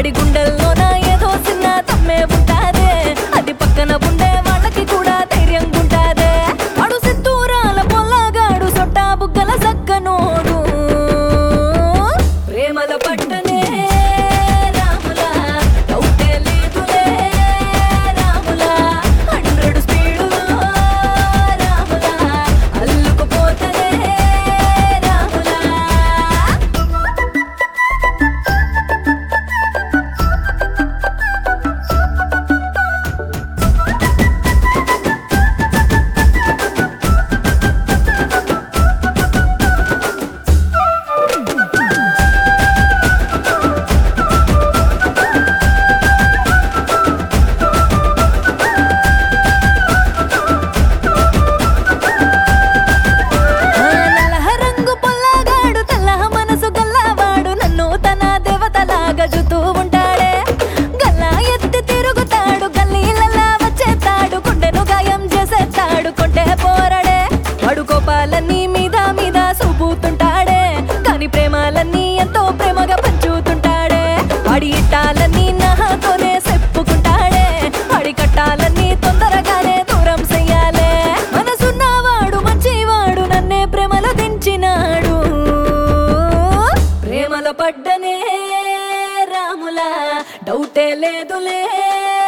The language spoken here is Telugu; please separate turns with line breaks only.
వాడి గుండెల్లోన ఏదో చిన్న తమ్మే ఉంటాదే అది పక్కన ఉండే వాళ్ళకి కూడా ధైర్యంగా ఉంటాదే వాడు సిత్తూరాల పొల్లగాడు సొట్టా బుగ్గల సక్కనోడు ప్రేమల పట్టనే రాములా డౌటే లేదులే రాములా హండ్రెడ్ స్పీడులో రాములా అల్లుకుపోతనే రాములా ఆ నల్లహ రంగు పొల్లగాడు తెల్లహ మనసు గల్లవాడు నన్ను తన దేవతలాగా జుతూ ఉంటాడే గల్లా ఎత్తి తిరుగుతాడు గల్లీలలా వచ్చేస్తాడు గుండెను గాయం చేసేస్తాడు కొంటే పోరడే వాడు కోపాలన్నీ మీద మీద చూపుతుంటాడే కాని ప్రేమాలన్నీ ఎంతో ప్రేమగా పంచుతుంటాడే వాడి ఇట్టాలన్నీ నాతోనే చెప్పుకుంటాడే వాడి కట్టాలన్నీ తొందరగానే దూరం చెయ్యాలే మనసున్నవాడు మంచివాడు నన్నే ప్రేమలో దించినాడు ప్రేమలో పడ్డనే రాములా డౌటే లేదులే